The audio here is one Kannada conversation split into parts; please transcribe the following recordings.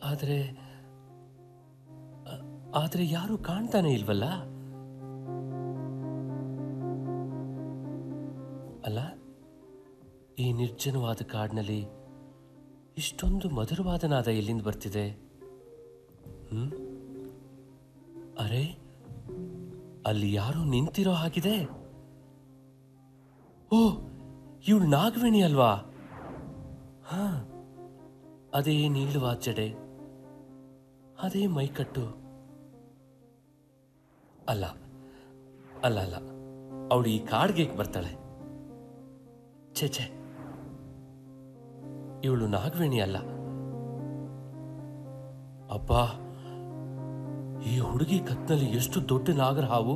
ಆದರೆ ಆ- ಆದರೆ ಯಾರು ಕಾಣ್ತಾನೆ ಇಲ್ವಲ್ಲ ಅಲ್ಲ ಈ ನಿರ್ಜನವಾದ ಕಾಡಿನಲ್ಲಿ ಇಷ್ಟೊಂದು ಮಧುರವಾದ ನಾದ ಎಲ್ಲಿಂದ ಬರ್ತಿದೆ ಹ್ಮ್ ಅರೆ ಅಲ್ಲಿ ಯಾರೋ ನಿಂತಿರೋ ಹಾಗಿದೆ ಓ ಇವಳು ನಾಗವೇಣಿ ಅಲ್ವಾ ಹಾ ಅದೇ ನೀಳುವ ಜಡೆ ಅದೇ ಮೈಕಟ್ಟು ಅಲ್ಲ ಅಲ್ಲ ಅಲ್ಲ ಅವಳು ಈ ಕಾಡ್ಗೆ ಏಕ್ ಬರ್ತಾಳೆ ಛೇ ಛೇ ಇವಳು ನಾಗವೇಣಿ ಅಲ್ಲ ಅಬ್ಬಾ ಈ ಹುಡುಗಿ ಕತ್ನಲ್ಲಿ ಎಷ್ಟು ದೊಡ್ಡ ನಾಗರ ಹಾವು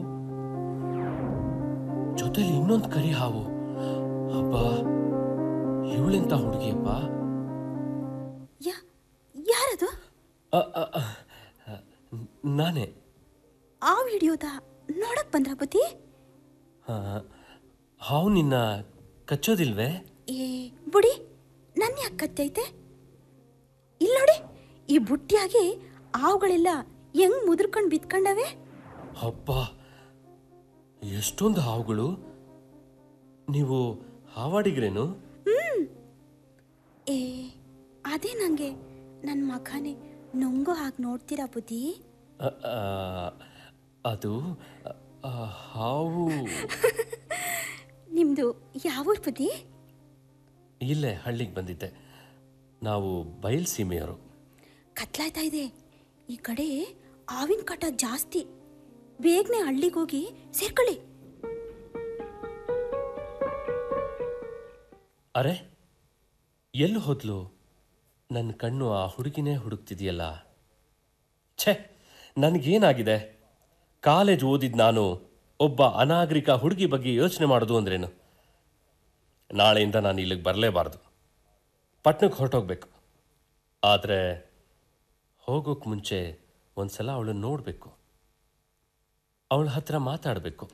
ಜೊತೆಲಿ ಇನ್ನೊಂದು ಕರಿ ಹಾವು ಅಬ್ಬಾ ಇವಳೆಂತ ಹುಡುಗಿಯಪ್ಪ ಯಾ ಯಾರದು ಅ, ಅ, ಅ, ನಾನೇ ಆ ವಿಡಿಯೋದ ನೋಡಕ್ ಬಂದ್ರ ಬುದ್ಧಿ ಆ, ಹಾವು ನಿನ್ನ ಕಚ್ಚೋದಿಲ್ವೇ ಏ ಬುಡಿ ನನ್ನ ಯಾಕೆ ಕತ್ತೈತೆ ಇಲ್ಲಿ ನೋಡಿ ಈ ಬುಟ್ಟಿಯಾಗಿ ಆವುಗಳೆಲ್ಲ ಹೆಂಗ್ ಮುದ್ರಕೊಂಡ್ ಬಿತ್ಕೊಂಡವೆ ಅಬ್ಬ ಎಷ್ಟೊಂದು ಹಾವುಗಳು ನೀವು ಹಾವಾಡಿಗ್ರೇನು ಏ ಅದೇ ನಂಗೆ ನನ್ನ ಮಗನೇ ನುಂಗೋ ಹಾಗೆ ನೋಡ್ತೀರಾ ಬುದ್ಧಿ ಅ, ಆ, ಅದು ಆ, ಹಾವು ನಿಮ್ದು ಯಾವೂರ್ ಬುದ್ಧಿ ಇಲ್ಲೇ ಹಳ್ಳಿಗೆ ಬಂದಿದ್ದೆ ನಾವು ಬಯಲ್ ಸೀಮೆಯವರು ಕತ್ಲಾಯ್ತಾ ಇದೆ ಈ ಕಡೆ ಆವಿನ ಕಾಟ ಜಾಸ್ತಿ ಬೇಗನೆ ಹಳ್ಳಿಗೆ ಹೋಗಿ ಸೇರ್ಕೊಳ್ಳಿ ಅರೆ ಎಲ್ಲಿ ಹೋದ್ಲು ನನ್ನ ಕಣ್ಣು ಆ ಹುಡುಗಿನೇ ಹುಡುಕ್ತಿದೆಯಲ್ಲ ಛೇ ನನಗೇನಾಗಿದೆ ಕಾಲೇಜ್ ಓದಿದ್ ನಾನು ಒಬ್ಬ ಅನಾಗರಿಕ ಹುಡುಗಿ ಬಗ್ಗೆ ಯೋಚನೆ ಮಾಡೋದು ಅಂದ್ರೇನು ನಾಳೆಯಿಂದ ನಾನು ಇಲ್ಲಿಗೆ ಬರಲೇಬಾರ್ದು ಪಟ್ನಕ್ಕೆ ಹೊರಟೋಗ್ಬೇಕು ಆದರೆ ಹೋಗೋಕ್ಕೆ ಮುಂಚೆ ಒಂದ್ಸಲ ಅವಳನ್ನು ನೋಡಬೇಕು ಅವಳ ಹತ್ರ ಮಾತಾಡಬೇಕು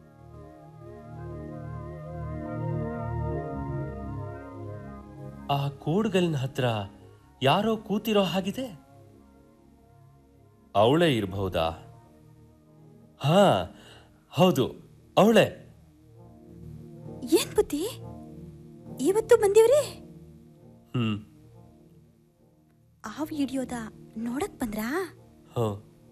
ಆ ಕೋಡ್ಗಲಿನ ಹತ್ರ ಯಾರೋ ಕೂತಿರೋ ಹಾಗಿದೆ ಅವಳೇ ಇರಬಹುದಾ ಹಾ ಹೌದು ಅವಳೇ ಏನ್ ಬುದ್ಧಿ ಇವತ್ತು ಬಂದಿವ್ರಿ ಹ್ಮ್ ಆ ವಿಡಿಯೋದ ನೋಡಕ್ ಬಂದ್ರಾ ಹೋ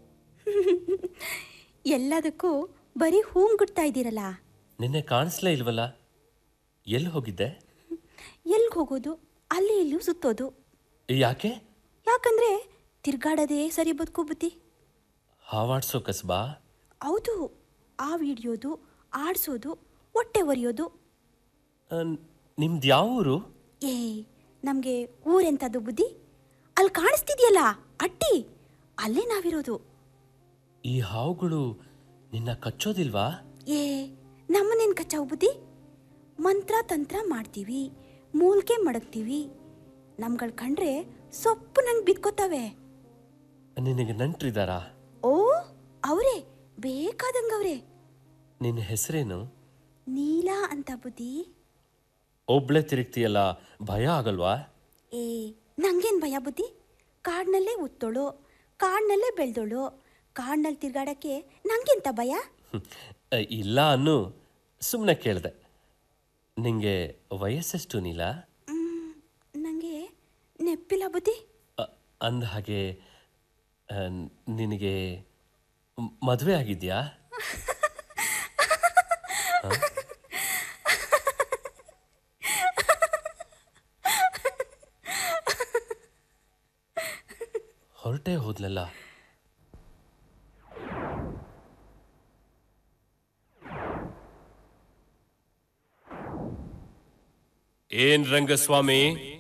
ಎಲ್ಲದಕ್ಕೂ ಬರೀ ಹೂಮ್ ಗುಡ್ತಾ ಇದ್ದೀರಲ್ಲ ನಿನ್ನೆ ಕಾಣಿಸ್ಲೇ ಇಲ್ವಲ್ಲ ಎಲ್ಲಿ ಹೋಗಿದ್ದೆ ಎಲ್ಗ್ ಹೋಗೋದು ಅಲ್ಲಿ ಇಲ್ಲಿಯೂ ಸುತ್ತೋದು ಯಾಕೆ ಯಾಕಂದ್ರೆ ತಿರ್ಗಾಡೋದೇ ಸರಿ ಬದುಕು ಬುದ್ಧಿ ಹಾವಾಡ್ಸೋ ಕಸ್ಬಾ ಹೌದು ಆ ವಿಡಿಯೋದು ಆಡ್ಸೋದು ಹೊಟ್ಟೆ ಒರೆಯೋದು ನಿಮ್ದು ಯಾವ ಊರು ಏ ನಮಗೆ ಊರೆಂಥದ್ದು ಬುದ್ಧಿ ಅಲ್ಲಿ ಕಾಣಿಸ್ತಿದ್ಯಲ್ಲ ಅಟ್ಟಿ ಅಲ್ಲೇ ನಾವಿರೋದು ಈ ಹಾವುಗಳು ನಿನ್ನ ಕಚ್ಚೋದಿಲ್ವಾ ಏ ನಮ್ಮನೇನು ಕಚ್ಚಾವು ಬುದ್ಧಿ ಮಂತ್ರ ತಂತ್ರ ಮಾಡ್ತೀವಿ ಮೂಲ್ಕೆ ಮಡಗ್ತೀವಿ ನಮ್ಗಳು ಕಂಡ್ರೆ ಸೊಪ್ಪು ನಂಗೆ ಬಿದ್ಕೋತಾವೆ ನಿನಗೆ ನಂಟ್ರಿದಾರಾ ಓ ಅವರೇ ಬೇಕಾದಂಗವ್ರೆ ನಿನ್ನ ಹೆಸರೇನು ನೀಲ ಅಂತ ಬುದ್ಧಿ ಒಬ್ಳೆ ತಿರುಗ್ತೀಯಲ್ಲ ಭಯ ಆಗಲ್ವಾ ಏ ನಂಗೇನು ಭಯ ಬುದ್ಧಿ ಕಾಡ್ನಲ್ಲೇ ಉತ್ತೋಳು ಕಾಡ್ನಲ್ಲೇ ಬೆಳೆದೋಳು ಕಾಡ್ನಲ್ಲಿ ತಿರ್ಗಾಡಕ್ಕೆ ನಂಗೆಂತ ಭಯ ಹ್ಮ್. ಅ, ಇಲ್ಲ ಅನ್ನು ಸುಮ್ಮನೆ ಕೇಳಿದೆ ನಿಂಗೆ ವಯಸ್ಸೆಷ್ಟು ನೀಲ ನನಗೆ ನೆಪ್ಪಿಲ್ಲ ಬುದ್ಧಿ ಅ, ಅಂದ ಹಾಗೆ ಆ, ನಿನಗೆ ಮ್- ಮದುವೆ ಆಗಿದ್ಯಾ ಹ? ಹೊರಟೇ ಹೋದ್ಲಲ್ಲ ಏನ್ ರಂಗಸ್ವಾಮಿ